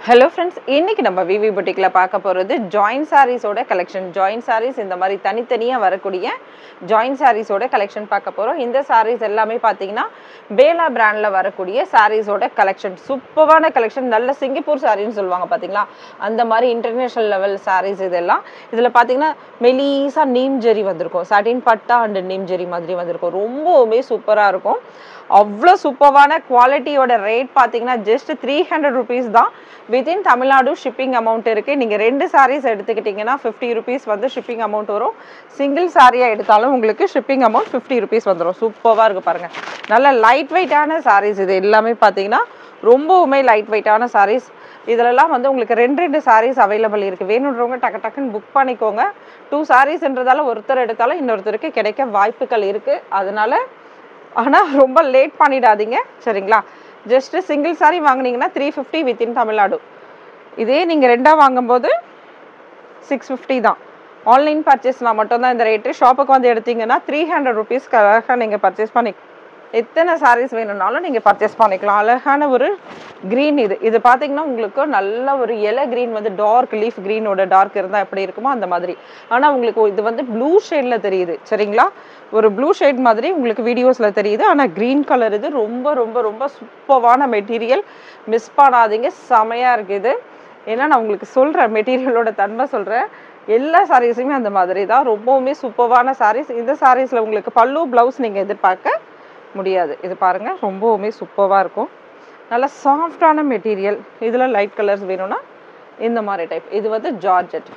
hello friends இன்னைக்கு நம்ம விவி புட்டிக்கில் பார்க்க போகிறது ஜாயின் சாரீஸோட கலெக்ஷன் ஜாயின் சாரீஸ் இந்த மாதிரி தனித்தனியாக வரக்கூடிய ஜாயின் சாரீஸோட கலெக்ஷன் பார்க்க போகிறோம் இந்த சாரீஸ் எல்லாமே பார்த்தீங்கன்னா பேலா பிராண்டில் வரக்கூடிய சாரீஸோட கலெக்ஷன் சூப்பரான கலெக்ஷன் நல்ல சிங்கப்பூர் சாரின்னு சொல்லுவாங்க பார்த்தீங்களா அந்த மாதிரி இன்டர்நேஷ்னல் லெவல் சாரீஸ் இதெல்லாம் இதில் பார்த்தீங்கன்னா மெலீஸா நீம் ஜெரி வந்திருக்கும் சாட்டின் பட்டா அண்ட் நீம் ஜெரி மாதிரி வந்திருக்கும் ரொம்பவுமே சூப்பராக இருக்கும் அவ்வளோ சூப்பரான குவாலிட்டியோட ரேட் பார்த்தீங்கன்னா ஜஸ்ட் த்ரீ ஹண்ட்ரட் ருபீஸ் தான் வித்தின் தமிழ்நாடு ஷிப்பிங் அமௌண்ட் இருக்குது நீங்கள் ரெண்டு சாரீஸ் எடுத்துக்கிட்டிங்கன்னா ஃபிஃப்டி ருபீஸ் வந்து ஷிப்பிங் அமௌண்ட் வரும் சிங்கிள் சாரியாக எடுத்தாலும் உங்களுக்கு ஷிப்பிங் அமௌண்ட் ஃபிஃப்டி ருபீஸ் வந்துடும் சூப்பராக இருக்குது பாருங்கள் நல்ல லைட் வெயிட்டான சாரீஸ் இது எல்லாமே பார்த்தீங்கன்னா ரொம்பவுமே லைட் வெயிட்டான சாரீஸ் இதிலலாம் வந்து உங்களுக்கு ரெண்டு ரெண்டு சாரீஸ் அவைலபிள் இருக்குது வேணுன்றவங்க டக்கு டக்குன்னு புக் பண்ணிக்கோங்க டூ சாரீஸ்ன்றதால ஒருத்தர் எடுத்தாலும் இன்னொருத்தருக்கு கிடைக்க வாய்ப்புகள் இருக்குது அதனால ஆனால் ரொம்ப லேட் பண்ணிடாதீங்க சரிங்களா ஜஸ்ட்டு சிங்கிள் சாரி வாங்குனீங்கன்னா த்ரீ ஃபிஃப்டி வித்தின் தமிழ்நாடு இதே நீங்கள் ரெண்டாக வாங்கும்போது சிக்ஸ் ஃபிஃப்டி தான் ஆன்லைன் பர்ச்சேஸ்னால் மட்டும்தான் இந்த ரேட்டு ஷாப்புக்கு வந்து எடுத்தீங்கன்னா த்ரீ ஹண்ட்ரட் ருபீஸ்க்கு அழகாக நீங்கள் பர்ச்சேஸ் பண்ணி எத்தனை சாரீஸ் வேணும்னாலும் நீங்கள் பர்ச்சேஸ் பண்ணிக்கலாம் அழகான ஒரு க்ரீன் இது இது பார்த்தீங்கன்னா உங்களுக்கு நல்ல ஒரு இலை க்ரீன் வந்து டார்க் லீஃப் க்ரீனோட டார்க் இருந்தால் எப்படி இருக்குமோ அந்த மாதிரி ஆனால் உங்களுக்கு இது வந்து ப்ளூ ஷேடில் தெரியுது சரிங்களா ஒரு ப்ளூ ஷேட் மாதிரி உங்களுக்கு வீடியோஸில் தெரியுது ஆனால் க்ரீன் கலர் இது ரொம்ப ரொம்ப ரொம்ப சூப்பரான மெட்டீரியல் மிஸ் பண்ணாதீங்க செமையாக இருக்குது ஏன்னா நான் உங்களுக்கு சொல்கிறேன் மெட்டீரியலோட தன்மை சொல்கிறேன் எல்லா சாரீஸுமே அந்த மாதிரி தான் ரொம்பவுமே சூப்பரான சாரீஸ் இந்த சாரீஸில் உங்களுக்கு பல்லு ப்ளவுஸ் நீங்கள் எதிர்பார்க்க முடியாது இது பாருங்கள் ரொம்பவுமே சூப்பராக இருக்கும் நல்ல சாஃப்டான மெட்டீரியல் இதில் லைட் கலர்ஸ் வேணும்னா இந்த மாதிரி டைப் இது வந்து ஜார்ஜெட்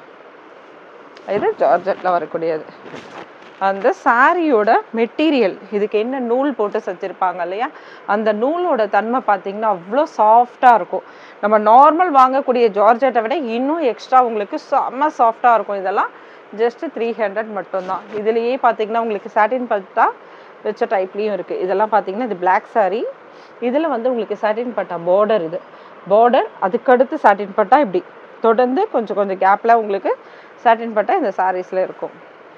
இது ஜார்ஜெட்டில் வரக்கூடியது அந்த சாரியோட மெட்டீரியல் இதுக்கு என்ன நூல் போட்டு செஞ்சுருப்பாங்க இல்லையா அந்த நூலோட தன்மை பார்த்தீங்கன்னா அவ்வளோ சாஃப்டாக இருக்கும் நம்ம நார்மல் வாங்கக்கூடிய ஜார்ஜெட்டை விட இன்னும் எக்ஸ்ட்ரா உங்களுக்கு செம்ம சாஃப்டாக இருக்கும் இதெல்லாம் ஜஸ்ட் த்ரீ ஹண்ட்ரட் மட்டும்தான் இதுலேயே பார்த்தீங்கன்னா உங்களுக்கு சாட்டின் பட்டா வச்ச டைப்லேயும் இருக்குது இதெல்லாம் பார்த்தீங்கன்னா இது பிளாக் சாரீ இதில் வந்து உங்களுக்கு சாட்டின் பட்டா பார்டர் இது பார்டர் அதுக்கடுத்து சாட்டின் பட்டா இப்படி தொடர்ந்து கொஞ்சம் கொஞ்சம் கேப்பில் உங்களுக்கு சாட்டின் பட்டா இந்த சாரீஸில் இருக்கும்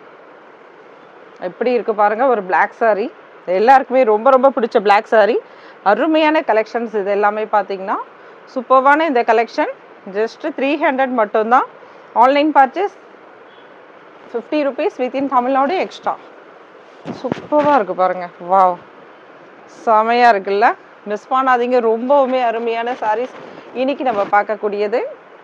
எப்படி இருக்கு பாருங்க ஒரு பிளாக் சாரீ எல்லாருக்குமே ரொம்ப ரொம்ப பிடிச்ச பிளாக் சாரீ அருமையான கலெக்ஷன்ஸ் இது எல்லாமே பார்த்தீங்கன்னா சூப்பர்வான இந்த கலெக்ஷன் ஜஸ்ட் த்ரீ ஹண்ட்ரட் மட்டும்தான் online purchase fifty rupees within Tamil Nadu extra சூப்பராக இருக்குது பாருங்க வாவ் செமையாக இருக்குல்ல மிஸ் பண்ணாதீங்க ரொம்பவுமே அருமையான சாரீஸ் இன்னைக்கு நம்ம பார்க்கக்கூடியது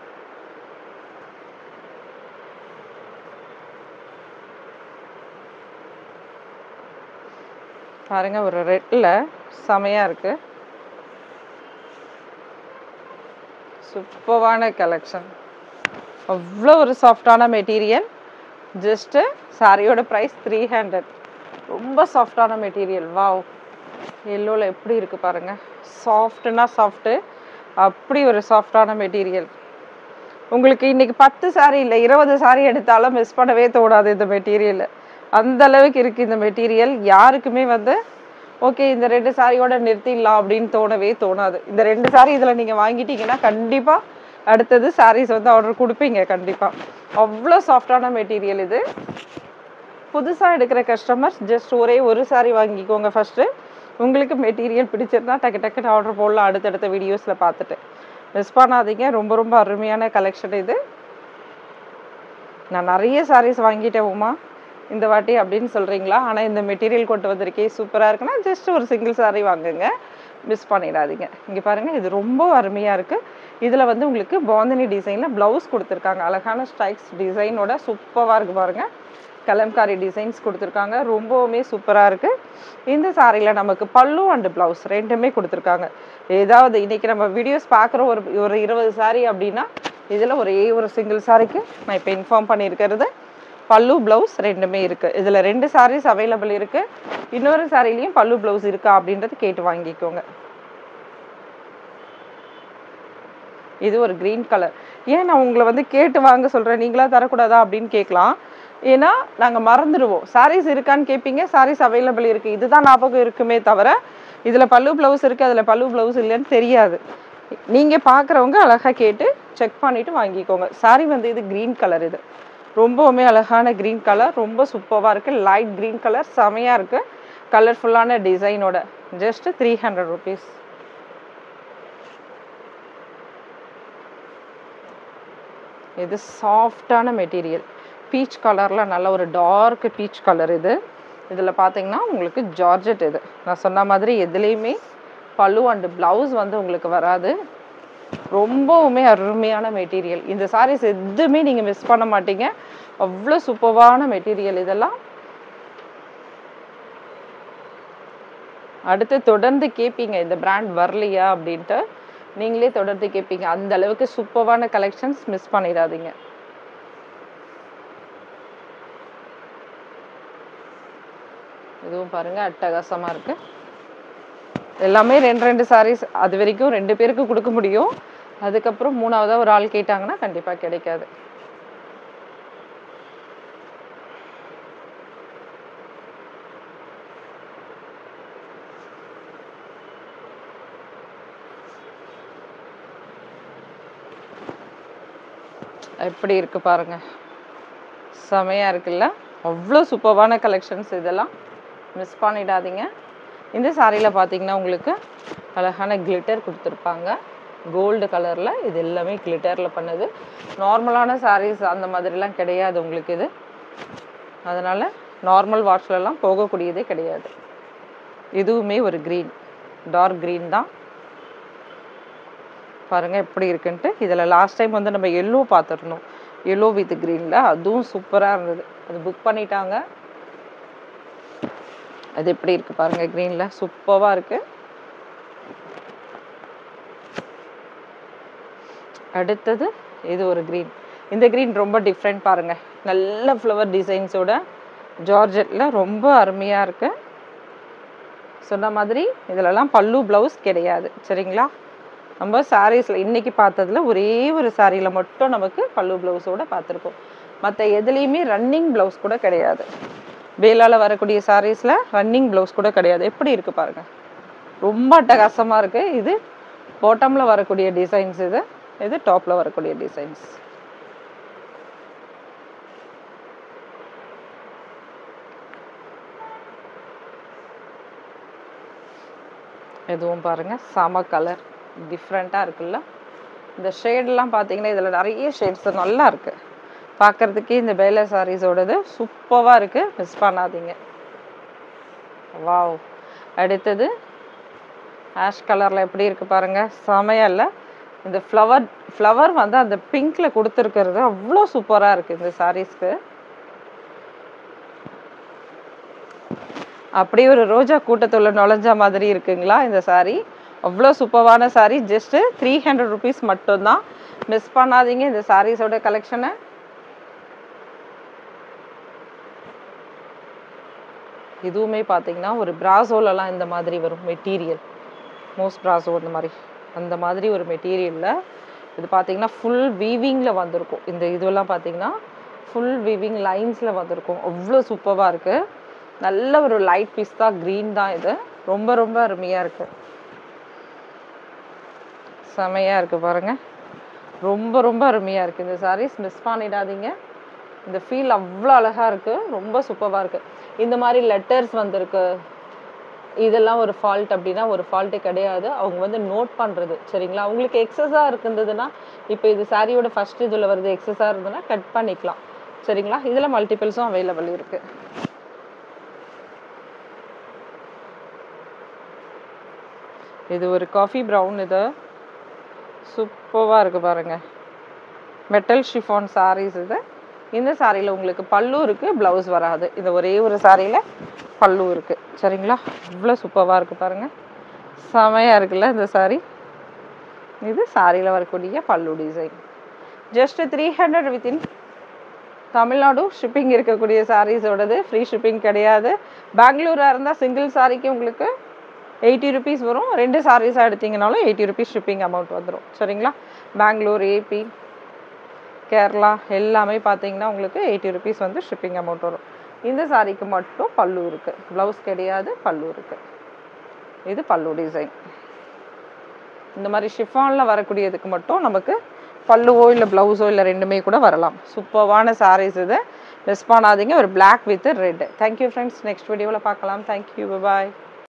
பாருங்க ஒரு ரெட்டில் செமையாக இருக்கு சூப்பரான கலெக்ஷன் அவ்வளோ ஒரு சாஃப்டான மெட்டீரியல் ஜஸ்ட்டு சாரியோட ப்ரைஸ் த்ரீ ஹண்ட்ரட் ரொம்ப சாஃப்டான மெட்டீரியல் வாவ் எல்லோவில் எப்படி இருக்குது பாருங்கள் சாஃப்ட்னா சாஃப்ட்டு அப்படி ஒரு சாஃப்டான மெட்டீரியல் உங்களுக்கு இன்றைக்கி பத்து சாரி இல்லை இருபது சாரி எடுத்தாலும் மிஸ் பண்ணவே தோணாது இந்த மெட்டீரியல் அந்த அளவுக்கு இருக்குது இந்த மெட்டீரியல் யாருக்குமே வந்து ஓகே இந்த ரெண்டு சாரியோட நிறுத்திடலாம் அப்படின்னு தோணவே தோணாது இந்த ரெண்டு சாரி இதில் நீங்கள் வாங்கிட்டீங்கன்னா கண்டிப்பாக அடுத்தது சாரீஸ் வந்து ஆர்டர் கொடுப்பீங்க கண்டிப்பாக அவ்வளோ சாஃப்டான மெட்டீரியல் இது புதுசாக எடுக்கிற கஸ்டமர்ஸ் ஜஸ்ட் ஒரே ஒரு சாரி வாங்கிக்கோங்க ஃபஸ்ட்டு உங்களுக்கு மெட்டீரியல் பிடிச்சிருந்தா டக்கு டக்குன்னு ஆர்டர் போடலாம் அடுத்தடுத்த வீடியோஸில் பார்த்துட்டு மிஸ் பண்ணாதீங்க ரொம்ப ரொம்ப அருமையான கலெக்ஷன் இது நான் நிறைய சாரீஸ் வாங்கிட்டேன் உமா இந்த வாட்டி அப்படின்னு சொல்கிறீங்களா ஆனால் இந்த மெட்டீரியல் கொண்டு வந்திருக்கே சூப்பராக இருக்குன்னா ஜஸ்ட் ஒரு சிங்கிள் சாரீ வாங்குங்க மிஸ் பண்ணிடாதீங்க இங்கே பாருங்கள் இது ரொம்ப அருமையாக இருக்குது இதில் வந்து உங்களுக்கு பாந்தினி டிசைனில் ப்ளவுஸ் கொடுத்துருக்காங்க அழகான ஸ்ட்ரைக்ஸ் டிசைனோட சூப்பராக இருக்குது பாருங்கள் கலம்காரி டிசைன்ஸ் கொடுத்துருக்காங்க ரொம்பவுமே சூப்பராக இருக்குது இந்த சாரியில் நமக்கு பல்லு அண்டு ப்ளவுஸ் ரெண்டுமே கொடுத்துருக்காங்க ஏதாவது இன்றைக்கி நம்ம வீடியோஸ் பார்க்குற ஒரு ஒரு இருபது சாரி அப்படின்னா இதில் ஒரே ஒரு சிங்கிள் சாரிக்கு நான் இப்போ இன்ஃபார்ம் பண்ணியிருக்கிறது பல்லு ப்ளவுஸ் ரெண்டுமே இருக்குது இதில் ரெண்டு சாரீஸ் அவைலபிள் இருக்குது இன்னொரு சாரிலையும் பல்லு ப்ளவுஸ் இருக்கா அப்படின்றது கேட்டு வாங்கிக்கோங்க இது ஒரு க்ரீன் கலர் ஏன் நான் உங்களை வந்து கேட்டு வாங்க சொல்கிறேன் நீங்களா தரக்கூடாதா அப்படின்னு கேட்கலாம் ஏன்னா நாங்கள் மறந்துடுவோம் சாரீஸ் இருக்கான்னு கேட்பீங்க சாரீஸ் அவைலபிள் இருக்குது இதுதான் ஞாபகம் இருக்குமே தவிர இதில் பல்லு ப்ளவுஸ் இருக்குது அதில் பல்லு ப்ளவுஸ் இல்லைன்னு தெரியாது நீங்கள் பார்க்குறவங்க அழகாக கேட்டு செக் பண்ணிவிட்டு வாங்கிக்கோங்க சாரி வந்து இது க்ரீன் கலர் இது ரொம்பவுமே அழகான க்ரீன் கலர் ரொம்ப சூப்பராக இருக்குது லைட் க்ரீன் கலர் செமையாக இருக்குது கலர்ஃபுல்லான டிசைனோட ஜஸ்ட்டு த்ரீ ஹண்ட்ரட் ருபீஸ் இது சாஃப்டான மெட்டீரியல் பீச் கலரில் நல்ல ஒரு டார்க் பீச் கலர் இது இதில் பார்த்தீங்கன்னா உங்களுக்கு ஜார்ஜெட் இது நான் சொன்ன மாதிரி எதுலேயுமே பல்லு அண்டு ப்ளவுஸ் வந்து உங்களுக்கு வராது ரொம்பவுமே அருமையான மெட்டீரியல் இந்த சாரீஸ் எதுவுமே நீங்கள் மிஸ் பண்ண மாட்டீங்க அவ்வளோ சூப்பர்வான மெட்டீரியல் இதெல்லாம் அடுத்து தொடர்ந்து கேட்பீங்க இந்த பிராண்ட் வரலையா அப்படின்ட்டு நீங்களே தொடர்ந்து கேட்பீங்க அந்த அளவுக்கு சூப்பர்வான கலெக்ஷன்ஸ் மிஸ் பண்ணிடாதீங்க இதுவும் பாருங்க அட்டகாசமா இருக்கு எல்லாமே ரெண்டு ரெண்டு சாரீஸ் அது வரைக்கும் ரெண்டு பேருக்கு கொடுக்க முடியும் அதுக்கப்புறம் மூணாவதா ஒரு ஆள் கேட்டாங்கன்னா கண்டிப்பா கிடைக்காது எப்படி இருக்கு பாருங்க செமையா இருக்குல்ல அவ்வளோ சூப்பர்வான கலெக்ஷன்ஸ் இதெல்லாம் மிஸ் பண்ணிடாதீங்க இந்த சாரியில் பார்த்தீங்கன்னா உங்களுக்கு அழகான கிளிட்டர் கொடுத்துருப்பாங்க கோல்டு கலரில் இது எல்லாமே கிளிட்டரில் பண்ணது நார்மலான சாரீஸ் அந்த மாதிரிலாம் கிடையாது உங்களுக்கு இது அதனால் நார்மல் வாட்ச்லலாம் போகக்கூடியதே கிடையாது இதுவுமே ஒரு க்ரீன் டார்க் க்ரீன் தான் பாருங்க எப்படி இருக்குன்ட்டு இதில் லாஸ்ட் டைம் வந்து நம்ம எல்லோ பார்த்துருந்தோம் எல்லோ வித் க்ரீனில் அதுவும் சூப்பராக இருந்தது அது புக் பண்ணிட்டாங்க அது எப்படி இருக்கு பாருங்க க்ரீனில் சூப்பராக இருக்கு அடுத்தது இது ஒரு க்ரீன் இந்த க்ரீன் ரொம்ப டிஃப்ரெண்ட் பாருங்க நல்ல ஃப்ளவர் டிசைன்ஸோட ஜார்ஜெட்டில் ரொம்ப அருமையாக இருக்கு சொன்ன மாதிரி இதிலலாம் பல்லு ப்ளவுஸ் கிடையாது சரிங்களா நம்ம சாரீஸில் இன்னைக்கு பார்த்ததுல ஒரே ஒரு சாரியில் மட்டும் நமக்கு பல்லு ப்ளவுஸோட பார்த்துருக்கோம் மற்ற எதுலேயுமே ரன்னிங் ப்ளவுஸ் கூட கிடையாது வேலால் வரக்கூடிய சாரீஸில் ரன்னிங் ப்ளவுஸ் கூட கிடையாது எப்படி இருக்கு பாருங்க ரொம்ப அட்டகாசமாக இருக்கு இது பாட்டமில் வரக்கூடிய டிசைன்ஸ் இது இது டாப்பில் வரக்கூடிய டிசைன்ஸ் இதுவும் பாருங்க செம கலர் டிஃப்ரெண்ட்டாக இருக்குல்ல இந்த ஷேடெலாம் பார்த்தீங்கன்னா இதில் நிறைய ஷேட்ஸ் நல்லா இருக்கு பார்க்கறதுக்கே இந்த பேல சாரீஸோடது சூப்பராக இருக்கு மிஸ் பண்ணாதீங்க வாவ் அடுத்தது ஆஷ் கலரில் எப்படி இருக்கு பாருங்க செமையா இல்லை இந்த ஃப்ளவர் ஃப்ளவர் வந்து அந்த பிங்க்ல கொடுத்துருக்கிறது அவ்வளோ சூப்பராக இருக்கு இந்த சாரீஸ்க்கு அப்படியே ஒரு ரோஜா கூட்டத்துள்ள நுழைஞ்ச மாதிரி இருக்குங்களா இந்த saree அவ்வளோ சூப்பரான saree just three hundred rupees மட்டும்தான் மிஸ் பண்ணாதீங்க இந்த சாரீஸோட கலெக்ஷனை இதுவுமே பார்த்தீங்கன்னா ஒரு பிராசோலலாம் இந்த மாதிரி வரும் மெட்டீரியல் மோஸ்ட் பிராசோ அந்த மாதிரி அந்த மாதிரி ஒரு மெட்டீரியலில் இது பார்த்தீங்கன்னா ஃபுல் வீவிங்கில் வந்திருக்கும் இந்த இதுவெல்லாம் பார்த்தீங்கன்னா ஃபுல் வீவிங் லைன்ஸில் வந்திருக்கும் அவ்வளோ சூப்பராக இருக்குது நல்ல ஒரு லைட் பிஸ்தா க்ரீன் தான் இது ரொம்ப ரொம்ப அருமையாக இருக்குது செமையாக இருக்குது பாருங்க ரொம்ப ரொம்ப அருமையாக இருக்குது இந்த sarees மிஸ் பண்ணிடாதீங்க இந்த ஃபீல் அவ்வளோ அழகாக இருக்குது ரொம்ப சூப்பராக இருக்குது இந்த மாதிரி லெட்டர்ஸ் வந்திருக்கு இதெல்லாம் ஒரு ஃபால்ட் அப்படின்னா ஒரு ஃபால்ட்டே கிடையாது அவங்க வந்து நோட் பண்ணுறது சரிங்களா அவங்களுக்கு எக்ஸஸாக இருந்ததுன்னா இப்போ இது சாரியோட ஃபர்ஸ்ட் இதில் வருது எக்ஸஸாக இருந்ததுன்னா கட் பண்ணிக்கலாம் சரிங்களா இதில் மல்டிபிள்ஸும் அவைலபிள் இருக்குது இது ஒரு காஃபி ப்ரௌன் இது சூப்பராக இருக்குது பாருங்க மெட்டல் ஷிஃபான் sarees இது இந்த சாரியில் உங்களுக்கு பல்லு இருக்குது ப்ளவுஸ் வராது இந்த ஒரே ஒரு சாரியில் பல்லு இருக்குது சரிங்களா இவ்வளோ சூப்பராக இருக்குது பாருங்க செமையாக இருக்குல்ல இந்த saree இது சாரியில் வரக்கூடிய பல்லு design just three hundred within Tamil Nadu shipping இருக்கக்கூடிய சாரீஸோடது ஃப்ரீ ஷிப்பிங் கிடையாது பெங்களூராக இருந்தால் சிங்கிள் சாரிக்கு உங்களுக்கு எயிட்டி ருபீஸ் வரும் ரெண்டு சாரீஸாக எடுத்தீங்கனாலும் எயிட்டி ருபீஸ் ஷிப்பிங் அமௌண்ட் வந்துடும் சரிங்களா பெங்களூர் ஏபி கேரளா எல்லாமே பார்த்தீங்கன்னா உங்களுக்கு எயிட்டி ருபீஸ் வந்து ஷிப்பிங் அமௌண்ட் வரும் இந்த சாரிக்கு மட்டும் பல்லு இருக்குது ப்ளவுஸ் கிடையாது பல்லு இருக்குது இது பல்லு டிசைன் இந்த மாதிரி ஷிஃபானில் வரக்கூடியதுக்கு மட்டும் நமக்கு பல்லுவோ இல்லை ப்ளவுஸோ இல்லை ரெண்டுமே கூட வரலாம் சூப்பர்வான சாரீஸ் இது மிஸ் பண்ணாதீங்க ஒரு Black with red thank you friends next வீடியோவில் பார்க்கலாம் தேங்க்யூ பாய்